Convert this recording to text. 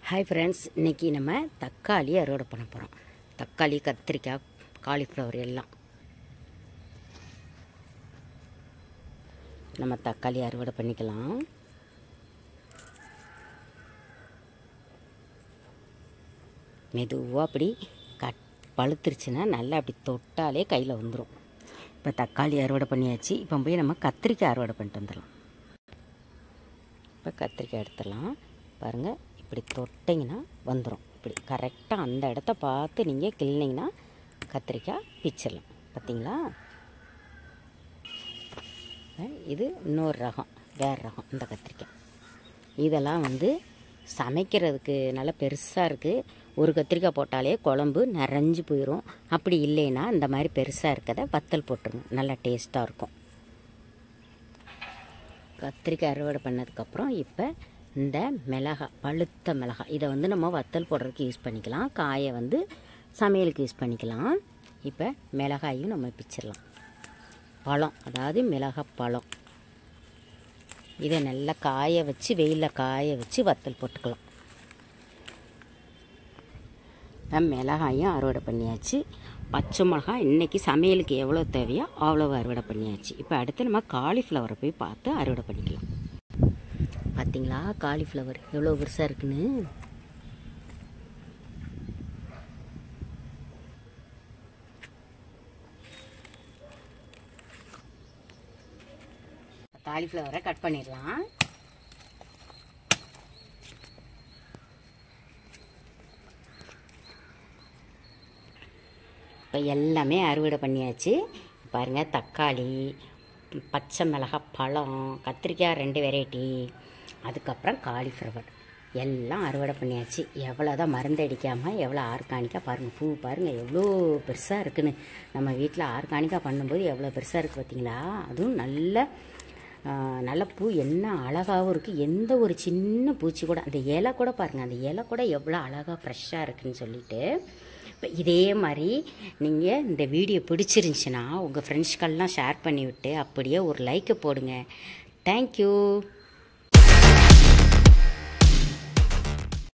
hi friends இன்றைக்கி நம்ம தக்காளி அறுவடை பண்ண போகிறோம் தக்காளி கத்திரிக்காய் காலிஃப்ளவர் எல்லாம் நம்ம தக்காளி அறுவடை பண்ணிக்கலாம் மெதுவாக அப்படி கட் பழுத்துருச்சுன்னா நல்லா அப்படி தொட்டாலே கையில் வந்துடும் இப்போ தக்காளி அறுவடை பண்ணியாச்சு இப்போ போய் நம்ம கத்திரிக்காய் அறுவடை பண்ணிட்டு வந்துடலாம் இப்போ கத்திரிக்காய் எடுத்துடலாம் பாருங்கள் இப்படி தொட்டிங்கன்னா வந்துடும் இப்படி கரெக்டாக அந்த இடத்த பார்த்து நீங்கள் கிள்னிங்கன்னா கத்திரிக்காய் பிச்சிடலாம் பார்த்தீங்களா அஹ் இது இன்னொரு ரகம் வேறு ரகம் இந்த கத்திரிக்காய் இதெல்லாம் வந்து சமைக்கிறதுக்கு நல்லா பெருசாக இருக்குது ஒரு கத்திரிக்காய் போட்டாலே குழம்பு நிறைஞ்சு போயிடும் அப்படி இல்லைன்னா இந்த மாதிரி பெருசாக இருக்கதை வத்தல் போட்டுருங்க நல்லா டேஸ்ட்டாக இருக்கும் கத்திரிக்காய் அறுவடை பண்ணதுக்கப்புறம் இப்போ இந்த மிளகா பழுத்த மிளகா இதை வந்து நம்ம வத்தல் போடுறதுக்கு யூஸ் பண்ணிக்கலாம் காயை வந்து சமையலுக்கு யூஸ் பண்ணிக்கலாம் இப்போ மிளகாயும் நம்ம பிச்சிடலாம் பழம் அதாவது மிளகாய் பழம் இதை நல்லா காய வச்சு வெயிலில் காய வச்சு வத்தல் போட்டுக்கலாம் நான் மிளகாயும் அறுவடை பண்ணியாச்சு பச்சை மிளகாய் இன்றைக்கி சமையலுக்கு எவ்வளோ தேவையோ அவ்வளோ அறுவடை பண்ணியாச்சு இப்போ அடுத்து நம்ம காலிஃப்ளவரை போய் பார்த்து அறுவடை பண்ணிக்கலாம் பார்த்தீங்களா காலிஃப்ளவர் எவ்வளோ பெருசாக இருக்குன்னு காலிஃப்ளவரை கட் பண்ணிடலாம் இப்போ எல்லாமே அறுவடை பண்ணியாச்சு பாருங்கள் தக்காளி பச்சை மிளகாய் பழம் கத்திரிக்காய் ரெண்டு வெரைட்டி அதுக்கப்புறம் காலிஃப்ளவர் எல்லாம் அறுவடை பண்ணியாச்சு எவ்வளோ தான் மருந்து அடிக்காமல் எவ்வளோ ஆர்கானிக்காக பாருங்கள் பூ பாருங்கள் எவ்வளோ பெருசாக இருக்குன்னு நம்ம வீட்டில் ஆர்கானிக்காக பண்ணும்போது எவ்வளோ பெருசாக இருக்குது பார்த்தீங்களா அதுவும் நல்ல நல்ல பூ என்ன அழகாகவும் இருக்குது எந்த ஒரு சின்ன பூச்சி கூட அந்த இலை கூட பாருங்கள் அந்த இலை கூட எவ்வளோ அழகாக ஃப்ரெஷ்ஷாக இருக்குன்னு சொல்லிட்டு இப்போ இதே மாதிரி நீங்கள் இந்த வீடியோ பிடிச்சிருந்துச்சின்னா உங்கள் ஃப்ரெண்ட்ஸ்கள்லாம் ஷேர் பண்ணிவிட்டு அப்படியே ஒரு லைக்கை போடுங்க தேங்க்யூ